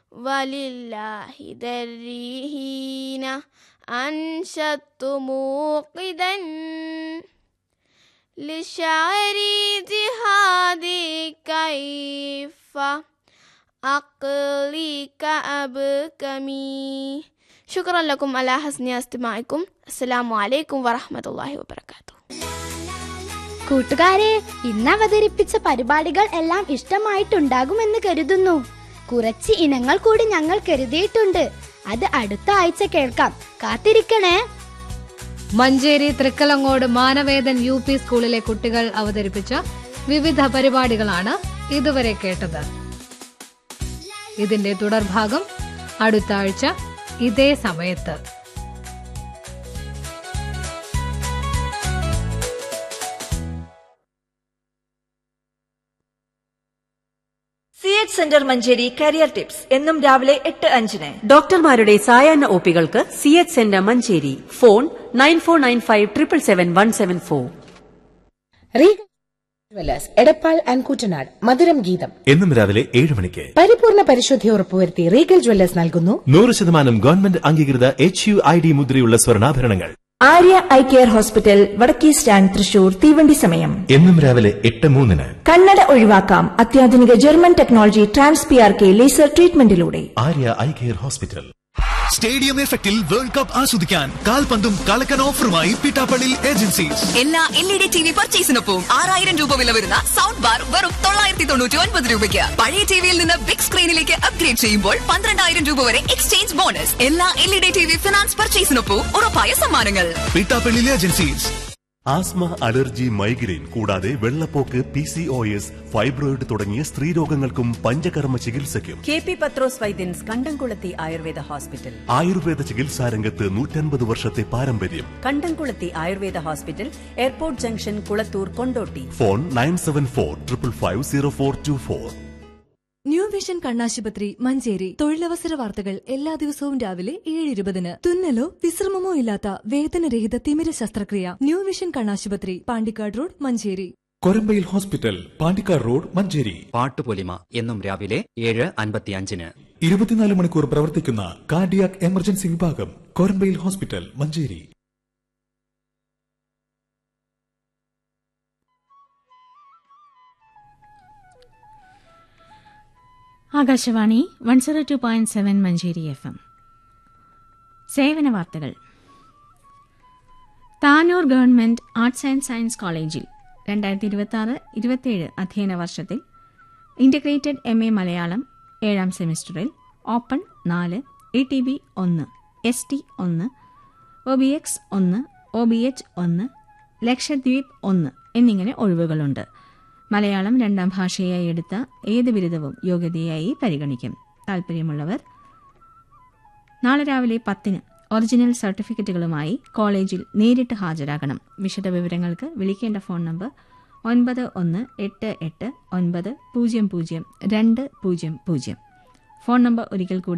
ولله دريهين أنشدت موقدا للشعر جهادي كيف أقليك أبكمي شكرا لكم على حسن استماعكم السلام عليكم ورحمة الله وبركاته കൂട്ടുകാരെ ഇന്ന് അവതരിപ്പിച്ച പരിപാടികൾ എല്ലാം ഇഷ്ടമായിട്ടുണ്ടാകുമെന്ന് കരുതുന്നു കുറച്ച് ഇനങ്ങൾ കൂടി ഞങ്ങൾ കരുതിയിട്ടുണ്ട് അത് അടുത്ത ആഴ്ച കേൾക്കാം കാത്തിരിക്കണേ മഞ്ചേരി തൃക്കലങ്ങോട് മാനവേദൻ യു പി സ്കൂളിലെ കുട്ടികൾ അവതരിപ്പിച്ച വിവിധ പരിപാടികളാണ് ഇതുവരെ കേട്ടത് ഇതിന്റെ തുടർഭാഗം അടുത്ത ആഴ്ച ഇതേ സമയത്ത് C H centre Manjeri career tips എന്നും രാവിലെ എട്ട് അഞ്ചിന് ഡോക്ടർമാരുടെ സായാഹ്ന ഒപികൾക്ക് C H centre Manjeri phone nine four nine five triple seven one seven four Regal jewellers Edappal and Kuttanad Madhuram Geetham എന്നും രാവിലെ ഏഴ് മണിക്ക് പരിപൂർണ പരിശുദ്ധി ഉറപ്പുവരുത്തി റീഗൽ ജ്വല്ലേഴ്സ് നൽകുന്നു നൂറ് ശതമാനം ഗവൺമെന്റ് അംഗീകൃത എച്ച് യു ഐ ഡി മുദ്രയുള്ള സ്വർണ്ണാഭരണങ്ങൾ ആര്യ ഐ കെയർ ഹോസ്പിറ്റൽ വടക്കേ സ്റ്റാൻഡ് തൃശൂർ തീവണ്ടി സമയം എന്നും രാവിലെ എട്ട് മൂന്നിന് കണ്ണട ഒഴിവാക്കാം അത്യാധുനിക German technology trans P R K laser ട്രീറ്റ്മെന്റിലൂടെ Arya eye care hospital stadium എഫക്റ്റിൽ വേൾഡ് കപ്പ് ആസ്വദിക്കാൻ കാൽപന്തും കളക്കൻ ഓഫറുമായി പിട്ടാപ്പള്ളി ഏജൻസീസ് എല്ലാ L E D T V പർച്ചേസിനൊപ്പം ആറായിരം രൂപ വില വരുന്ന സൗണ്ട് ബാർ വെറും തൊള്ളായിരത്തി തൊണ്ണൂറ്റി ഒൻപത് രൂപയ്ക്ക് പഴയ ടിവിയിൽ നിന്ന് ബിഗ് സ്ക്രീനിലേക്ക് അപ്ഗ്രേഡ് ചെയ്യുമ്പോൾ പന്ത്രണ്ടായിരം രൂപ വരെ എക്സ്ചേഞ്ച് ബോണസ് എല്ലാ L E D T V finance പർച്ചേസിനൊപ്പം ഉറപ്പായ സമ്മാനങ്ങൾ Pittappally agencies asthma allergy migraine കൂടാതെ വെള്ളപ്പോക്ക് P C O S fibroid തുടങ്ങിയ സ്ത്രീരോഗങ്ങൾക്കും പഞ്ചകർമ്മ ചികിത്സയ്ക്കും കെ പി പത്രോസ് വൈദ്യൻസ് കണ്ടംകുളത്തി ആയുർവേദ ഹോസ്പിറ്റൽ ആയുർവേദ ചികിത്സാ രംഗത്ത് നൂറ്റൻപത് വർഷത്തെ പാരമ്പര്യം Kandamkulathy Ayurveda hospital airport junction Kulathur Kondotty phone nine seven four triple five zero four two four new vision കണ്ണാശുപത്രി മഞ്ചേരി തൊഴിലവസര വാർത്തകൾ എല്ലാ ദിവസവും രാവിലെ ഏഴ് ഇരുപതിന് തുന്നലോ വിശ്രമമോ ഇല്ലാത്ത വേദനരഹിത തിമിര ശസ്ത്രക്രിയ ന്യൂ വിഷൻ കണ്ണാശുപത്രി Pandikkad road Manjeri Korambayil hospital Pandikkad road Manjeri Pattupolima എന്നും രാവിലെ ഏഴ് അൻപത്തിയഞ്ചിന് ഇരുപത്തിനാല് മണിക്കൂർ പ്രവർത്തിക്കുന്ന കാർഡിയാക് എമർജൻസി വിഭാഗം Korambayil hospital Manjeri Akashvani one zero two point seven Manjeri F M സേവന വാർത്തകൾ Tanur government arts and science കോളേജിൽ രണ്ടായിരത്തി ഇരുപത്തി ആറ് ഇരുപത്തിയേഴ് അധ്യയന വർഷത്തിൽ ഇന്റഗ്രേറ്റഡ് എം എ മലയാളം ഏഴാം സെമിസ്റ്ററിൽ ഓപ്പൺ നാല് എ ടി ബി ഒന്ന് എസ് ടി ഒന്ന് ഒ ബി എക്സ് ഒന്ന് ഒ ബി എച്ച് ഒന്ന് ലക്ഷദ്വീപ് ഒന്ന് എന്നിങ്ങനെ ഒഴിവുകളുണ്ട് മലയാളം രണ്ടാം ഭാഷയായി എടുത്ത ഏത് ബിരുദവും യോഗ്യതയായി പരിഗണിക്കും താൽപ്പര്യമുള്ളവർ നാളെ രാവിലെ പത്തിന് ഒറിജിനൽ സർട്ടിഫിക്കറ്റുകളുമായി കോളേജിൽ നേരിട്ട് ഹാജരാകണം വിശദവിവരങ്ങൾക്ക് വിളിക്കേണ്ട ഫോൺ നമ്പർ ഒൻപത് ഒന്ന് എട്ട് എട്ട് ഒൻപത് പൂജ്യം പൂജ്യം രണ്ട് പൂജ്യം പൂജ്യം ഫോൺ നമ്പർ ഒരിക്കൽ കൂടി